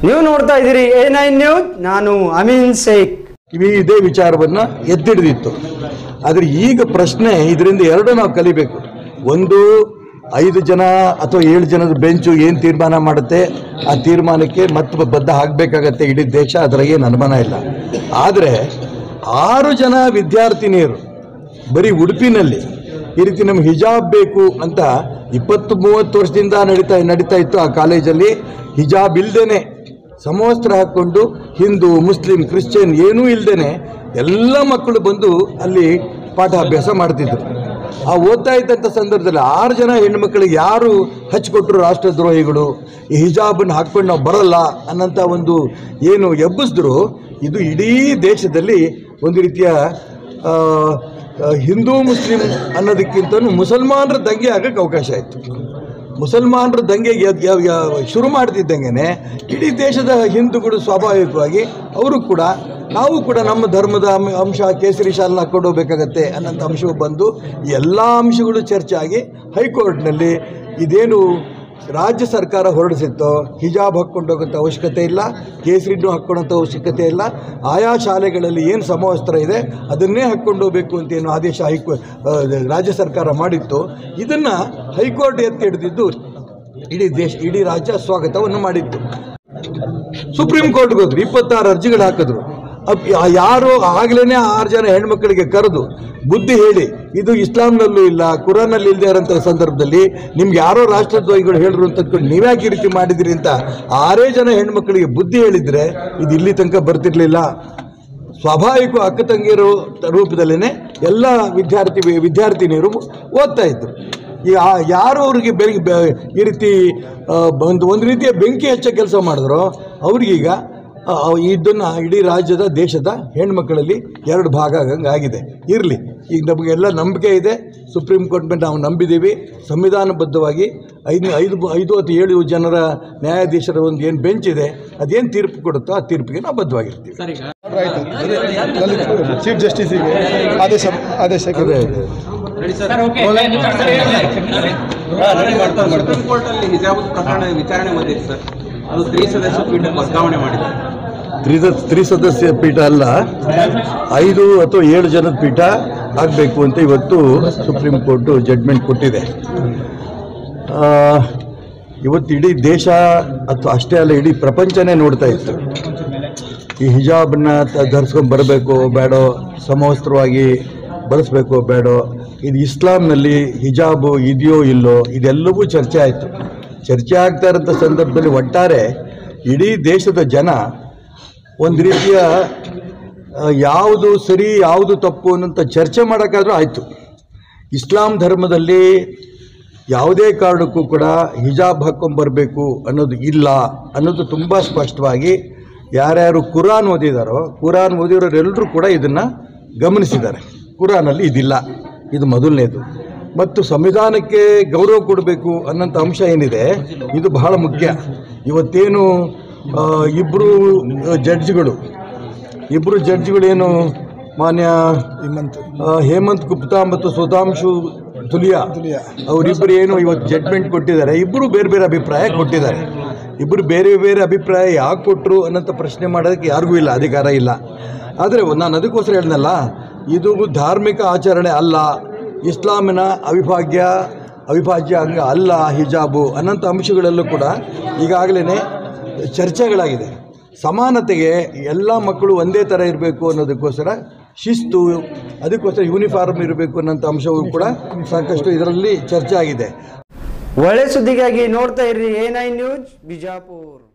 ನೀವು ನೋಡ್ತಾ ಇದ್ದೀರಿ ಎ ನೈನ್ ನ್ಯೂಸ್ ನಾನು ಅಮೀನ್ ಶೇಖ್ ಕಿವಿ ಇದೇ ವಿಚಾರವನ್ನ ಎತ್ತಿಡಿದಿತ್ತು ಆದರೆ ಈಗ ಪ್ರಶ್ನೆ ಇದರಿಂದ ಎರಡು ನಾವು ಕಲಿಬೇಕು ಒಂದು ಐದು ಜನ ಅಥವಾ ಏಳು ಜನದ ಬೆಂಚು ಏನು ತೀರ್ಮಾನ ಮಾಡುತ್ತೆ ಆ ತೀರ್ಮಾನಕ್ಕೆ ಮತ್ತೆ ಬದ್ಧ ಆಗಬೇಕಾಗತ್ತೆ ಇಡೀ ದೇಶ ಅದರ ಏನು ಅನುಮಾನ ಇಲ್ಲ ಆದರೆ ಆರು ಜನ ವಿದ್ಯಾರ್ಥಿನಿಯರು ಬರೀ ಉಡುಪಿನಲ್ಲಿ ಈ ರೀತಿ ನಮ್ಗೆ ಹಿಜಾಬ್ ಬೇಕು ಅಂತ ಇಪ್ಪತ್ತು ಮೂವತ್ತು ವರ್ಷದಿಂದ ನಡೀತಾ ನಡೀತಾ ಇತ್ತು ಆ ಕಾಲೇಜಲ್ಲಿ ಹಿಜಾಬ್ ಇಲ್ದೇನೆ ಸಮವಸ್ತ್ರ ಹಾಕ್ಕೊಂಡು ಹಿಂದೂ ಮುಸ್ಲಿಂ ಕ್ರಿಶ್ಚಿಯನ್ ಏನೂ ಇಲ್ದೇನೆ ಎಲ್ಲ ಮಕ್ಕಳು ಬಂದು ಅಲ್ಲಿ ಪಾಠಾಭ್ಯಾಸ ಮಾಡ್ತಿದ್ರು ಆ ಓದ್ತಾ ಇದ್ದಂಥ ಸಂದರ್ಭದಲ್ಲಿ ಆರು ಜನ ಹೆಣ್ಮಕ್ಳಿಗೆ ಯಾರು ಹಚ್ಕೊಟ್ರು ರಾಷ್ಟ್ರದ್ರೋಹಿಗಳು ಈ ಹಿಜಾಬನ್ನು ಹಾಕ್ಕೊಂಡು ನಾವು ಬರಲ್ಲ ಅನ್ನೋಂಥ ಒಂದು ಏನು ಎಬ್ಬಿಸಿದ್ರು ಇದು ಇಡೀ ದೇಶದಲ್ಲಿ ಒಂದು ರೀತಿಯ ಆ, ಆ, ಹಿಂದೂ ಮುಸ್ಲಿಂ ಅನ್ನೋದಕ್ಕಿಂತ ಮುಸಲ್ಮಾನರ ದಂಗೆ ಆಗಕ್ಕೆ ಅವಕಾಶ ಆಯಿತು ಮುಸಲ್ಮಾನರ ದಂಗೆ ಎದ್- ಯ- ಯ- ಶುರು ಮಾಡ್ತಿದ್ದಂಗೆ ಇಡೀ ದೇಶದ ಹಿಂದೂಗಳು ಸ್ವಾಭಾವಿಕವಾಗಿ ಅವರು ಕೂಡ ನಾವು ಕೂಡ ನಮ್ಮ ಧರ್ಮದ ಅಂ- ಅಂಶ ಕೇಸರಿ ಶಾಲನ್ನ ಹಾಕೊಂಡು ಹೋಗ್ಬೇಕಾಗತ್ತೆ ಅನ್ನೋಂಥ ಅಂಶವು ಬಂದು ಎಲ್ಲ ಅಂಶಗಳು ಚರ್ಚೆ ಆಗಿ ಹೈಕೋರ್ಟ್ನಲ್ಲಿ ಇದೇನು ರಾಜ್ಯ ಸರ್ಕಾರ ಹೊರಡಿಸಿತ್ತೋ ಹಿಜಾಬ್ ಹಾಕ್ಕೊಂಡು ಹೋಗೋಂಥ ಅವಶ್ಯಕತೆ ಇಲ್ಲ ಕೇಸರಿನೂ ಹಾಕ್ಕೊಳ್ಳೋಂಥ ಅವಶ್ಯಕತೆ ಇಲ್ಲ ಆಯಾ ಶಾಲೆಗಳಲ್ಲಿ ಏನು ಸಮವಸ್ತ್ರ ಇದೆ ಅದನ್ನೇ ಹಾಕ್ಕೊಂಡು ಹೋಗಬೇಕು ಅಂತ ಏನು ಆದೇಶ ಹೈಕೋ ಆ, ರಾಜ್ಯ ಸರ್ಕಾರ ಮಾಡಿತ್ತು ಇದನ್ನು ಹೈಕೋರ್ಟ್ ಎತ್ತಿ ಹಿಡಿದಿದ್ದು ಇಡೀ ದೇಶ ಇಡೀ ರಾಜ್ಯ ಸ್ವಾಗತವನ್ನು ಮಾಡಿತ್ತು ಸುಪ್ರೀಂ ಕೋರ್ಟ್ಗೆ ಹೋದ್ರು ಇಪ್ಪತ್ತಾರು ಅರ್ಜಿಗಳು ಹಾಕಿದ್ರು ಅಪ್- ಯಾ- ಯಾರು ಆಗ್ಲೇ ಆರು ಜನ ಹೆಣ್ಮಕ್ಳಿಗೆ ಕರೆದು ಬುದ್ಧಿ ಹೇಳಿ ಇದು ಇಸ್ಲಾಂನಲ್ಲೂ ಇಲ್ಲ ಕುರಾನಲ್ಲಿ ಇಲ್ಲದೆ ಇರೋಂಥ ಸಂದರ್ಭದಲ್ಲಿ ನಿಮ್ಗೆ ಯಾರೋ ರಾಷ್ಟ್ರದ್ರೋಹಿಗಳು ಹೇಳಿದ್ರು ಅಂತ ಅಂದ್ಕೊಂಡು ನೀವ್ಯಾಕೆ ಈ ರೀತಿ ಮಾಡಿದಿರಿ ಅಂತ ಆರೇ ಜನ ಹೆಣ್ಮಕ್ಳಿಗೆ ಬುದ್ಧಿ ಹೇಳಿದ್ರೆ ಇದು ಇಲ್ಲಿ ತನಕ ಬರ್ತಿರ್ಲಿಲ್ಲ ಸ್ವಾಭಾವಿಕ ಅಕ್ಕ ತಂಗಿಯರು ರೂಪದಲ್ಲೇ ಎಲ್ಲ ವಿದ್ಯಾರ್ಥಿ ವಿದ್ಯಾರ್ಥಿನಿಯರು ಓದ್ತಾ ಇದ್ರು ಈ ಆ- ಯಾರು ಅವ್ರಿಗೆ ಬೆಳಗ್ಗೆ ಬೆ- ಈ ರೀತಿ ಆ, ಒಂದು ಒಂದು ರೀತಿಯ ಬೆಂಕಿ ಹಚ್ಚ ಕೆಲಸ ಮಾಡಿದ್ರು ಅವ್ರಿಗೀಗ ಆ, ಇದನ್ನು ಇಡೀ ರಾಜ್ಯದ ದೇಶದ ಹೆಣ್ಮಕ್ಕಳಲ್ಲಿ ಎರಡು ಭಾಗ ಆಗಂಗೆ ಆಗಿದೆ ಇರಲಿ ಈಗ ನಮಗೆಲ್ಲ ನಂಬಿಕೆ ಇದೆ ಸುಪ್ರೀಂ ಕೋರ್ಟ್ ಮೇಲೆ ನಾವು ನಂಬಿದ್ದೀವಿ ಸಂವಿಧಾನಬದ್ಧವಾಗಿ ಐದು ಐದು ಐದು ಅಥವಾ ಏಳು ಜನರ ನ್ಯಾಯಾಧೀಶರ ಒಂದು ಏನು ಬೆಂಚ್ ಇದೆ ಅದೇನು ತೀರ್ಪು ಕೊಡುತ್ತೋ ಆ ತೀರ್ಪಿಗೆ ನಾವು ಬದ್ಧವಾಗಿರ್ತೀವಿ ಚೀಫ್ ಜಸ್ಟಿಸಿಗೆ ಆದೇಶ ಆದೇಶಕ್ಕೆ ಅದೇ ಸುಪ್ರೀಂ ಕೋರ್ಟ್ ಅಲ್ಲಿ ಹಿಜಾಬ್ ಪ್ರಕರಣ ವಿಚಾರಣೆ ಬಂದಿತ್ತು ಸರ್ ಅದು ತ್ರಿ ಸದಸ್ಯ ಪೀಠ ವರ್ಗಾವಣೆ ಮಾಡಿದೆ ತ್ರಿದ ತ್ರಿಸದಸ್ಯ ಪೀಠ ಅಲ್ಲ ಐದು ಅಥವಾ ಏಳು ಜನದ ಪೀಠ ಆಗಬೇಕು ಅಂತ ಇವತ್ತು ಸುಪ್ರೀಂ ಕೋರ್ಟು ಜಡ್ಮೆಂಟ್ ಕೊಟ್ಟಿದೆ ಆ, ಇವತ್ತು ಇಡೀ ದೇಶ ಅಥವಾ ಅಷ್ಟೇ ಅಲ್ಲ ಇಡೀ ಪ್ರಪಂಚನೇ ನೋಡ್ತಾ ಇತ್ತು ಈ ಹಿಜಾಬನ್ನ ಧರಿಸ್ಕೊಂಡು ಬರಬೇಕು ಬೇಡೋ ಸಮವಸ್ತ್ರವಾಗಿ ಬಳಸಬೇಕು ಬೇಡೋ ಇದು ಇಸ್ಲಾಂನಲ್ಲಿ ಹಿಜಾಬು ಇದೆಯೋ ಇಲ್ಲೋ ಇದೆಲ್ಲವೂ ಚರ್ಚೆ ಆಯಿತು ಚರ್ಚೆ ಆಗ್ತಾ ಇರೋಂಥ ಸಂದರ್ಭದಲ್ಲಿ ಒಟ್ಟಾರೆ ಇಡೀ ದೇಶದ ಜನ ಒಂದು ರೀತಿಯ ಆ, ಯಾವುದು ಸರಿ ಯಾವುದು ತಪ್ಪು ಅನ್ನೋಂಥ ಚರ್ಚೆ ಮಾಡೋಕ್ಕಾದ್ರೂ ಆಯಿತು ಇಸ್ಲಾಂ ಧರ್ಮದಲ್ಲಿ ಯಾವುದೇ ಕಾರಣಕ್ಕೂ ಕೂಡ ಹಿಜಾಬ್ ಹಾಕ್ಕೊಂಬರ್ಬೇಕು ಅನ್ನೋದು ಇಲ್ಲ ಅನ್ನೋದು ತುಂಬ ಸ್ಪಷ್ಟವಾಗಿ ಯಾರ್ಯಾರು ಕುರಾನ್ ಓದಿದಾರೋ ಕುರಾನ್ ಓದಿರೋರೆಲ್ಲರೂ ಕೂಡ ಇದನ್ನು ಗಮನಿಸಿದ್ದಾರೆ ಕುರಾನಲ್ಲಿ ಇದಿಲ್ಲ ಇದು ಮೊದಲನೇದು ಮತ್ತು ಸಂವಿಧಾನಕ್ಕೆ ಗೌರವ ಕೊಡಬೇಕು ಅನ್ನೋಂಥ ಅಂಶ ಏನಿದೆ ಇದು ಬಹಳ ಮುಖ್ಯ ಇವತ್ತೇನು ಆ, ಇಬ್ಬರು ಜಡ್ಜ್ಗಳು ಇಬ್ಬರು ಜಡ್ಜ್ಗಳೇನು ಮಾನ್ಯ ಹೇಮಂತ್ ಆ, ಹೇಮಂತ್ ಗುಪ್ತಾ ಮತ್ತು ಸುಧಾಂಶು ತುಲಿಯಾ ತುಲಿಯಾ. ಅವರಿಬ್ಬರು ಏನು ಇವತ್ತು ಜಡ್ಮೆಂಟ್ ಕೊಟ್ಟಿದ್ದಾರೆ ಇಬ್ಬರು ಬೇರೆ ಬೇರೆ ಅಭಿಪ್ರಾಯ ಕೊಟ್ಟಿದ್ದಾರೆ ಇಬ್ಬರು ಬೇರೆ ಬೇರೆ ಅಭಿಪ್ರಾಯ ಯಾಕೆ ಕೊಟ್ಟರು ಅನ್ನೋಂಥ ಪ್ರಶ್ನೆ ಮಾಡೋದಕ್ಕೆ ಯಾರಿಗೂ ಇಲ್ಲ ಅಧಿಕಾರ ಇಲ್ಲ ಆದರೆ ನಾನು ಅದಕ್ಕೋಸ್ಕರ ಹೇಳ್ದಲ್ಲ ಇದು ಧಾರ್ಮಿಕ ಆಚರಣೆ ಅಲ್ಲ ಇಸ್ಲಾಮಿನ ಅವಿಭಾಗ್ಯ ಅವಿಭಾಜ್ಯ ಅಂಗ ಅಲ್ಲ ಹಿಜಾಬು ಅನ್ನೋಂಥ ಅಂಶಗಳೆಲ್ಲೂ ಕೂಡ ಈಗಾಗಲೇ ಚರ್ಚೆಗಳಾಗಿದೆ ಸಮಾನತೆಗೆ ಎಲ್ಲ ಮಕ್ಕಳು ಒಂದೇ ಥರ ಇರಬೇಕು ಅನ್ನೋದಕ್ಕೋಸ್ಕರ ಶಿಸ್ತು ಅದಕ್ಕೋಸ್ಕರ ಯೂನಿಫಾರ್ಮ್ ಇರಬೇಕು ಅನ್ನೋಂಥ ಅಂಶವೂ ಕೂಡ ಸಾಕಷ್ಟು ಇದರಲ್ಲಿ ಚರ್ಚೆ ಆಗಿದೆ ಒಳ್ಳೆ ಸುದ್ದಿಗಾಗಿ ನೋಡ್ತಾ ಇರ್ರಿ ಎ ನೈನ್ ನ್ಯೂಸ್ ಬಿಜಾಪುರ್